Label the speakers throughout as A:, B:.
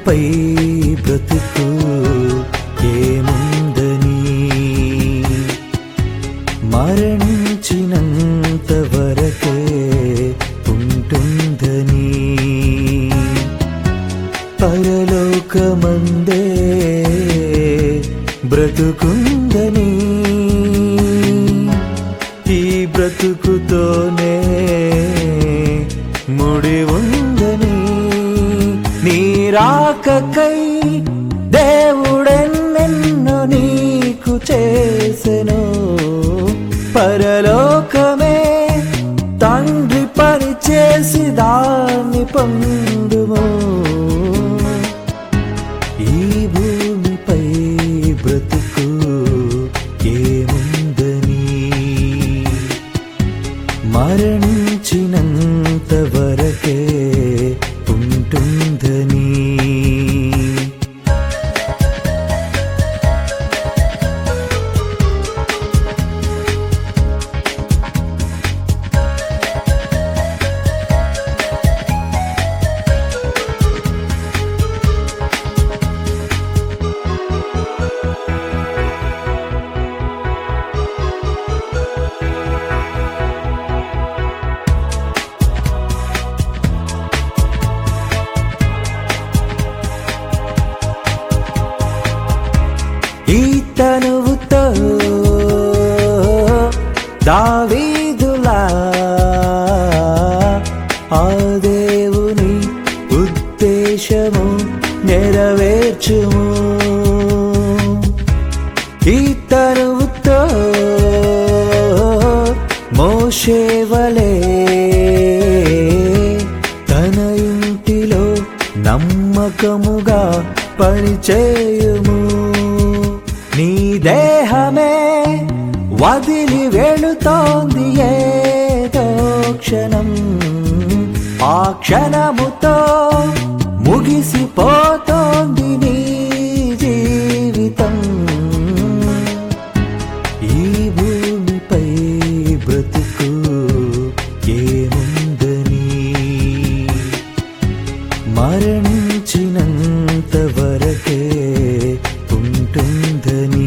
A: భూమిపై బ్రతుకు ఏముందని మరణించినంత వరకే ఉంటుందని పరలోకమందే బ్రతుకుందని ఈ బ్రతుకుతోనే ముడి ఉందని నీరాకకై దేవుడెన్నెన్నో నీకు చేసెను పరలోకమే తండ్రి పని చేసి దాన్ని పొందుము ఈ భూమిపై బ్రతుకు ఏముందని మరణించినంత వరకే ఉంటుందని ఈ తనువుతో దావీదులా ఆ దేవుని ఉద్దేశము నెరవేర్చుము ఈ తనువుతో మోషేవలే తన ఇంటిలో నమ్మకముగా పనిచేయుము నీ దేహమే వదిలి వెళుతోంది ఏదో క్షణం ఆ క్షణముతో ముగిసిపోతోంది నీ జీవితం ఈ భూమిపై బ్రతుకు ఏముందని మరణించినంత వరకే ఉంటుందని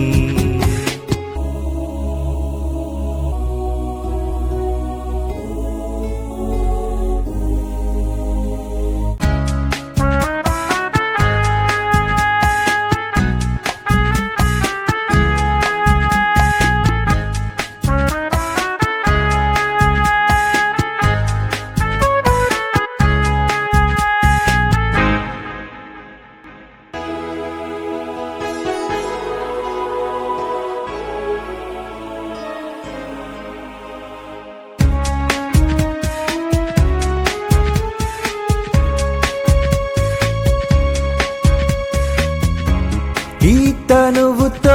A: ఈ తనువుతో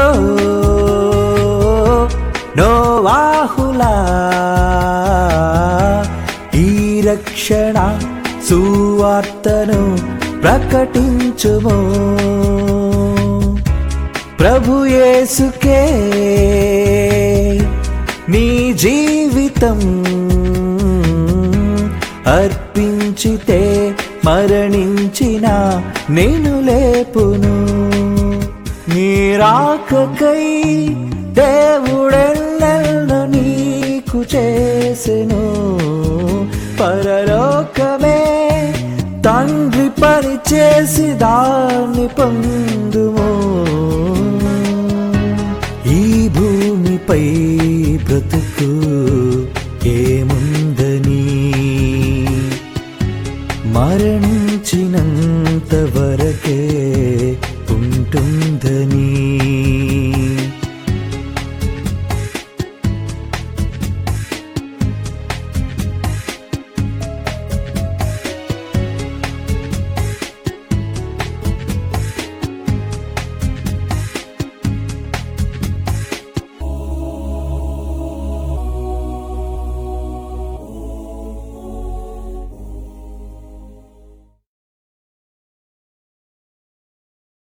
A: నోవాహులా ఈ రక్షణ సువార్తను ప్రకటించుము ప్రభు యేసుకే నీ జీవితం అర్పించితే మరణించిన నేను లేపును నీరాకకై దేవుడెన్నెల్లో నీకు చేసెను పరలోకమే తండ్రి పని చేసి దాన్ని పొందుము ఈ భూమిపై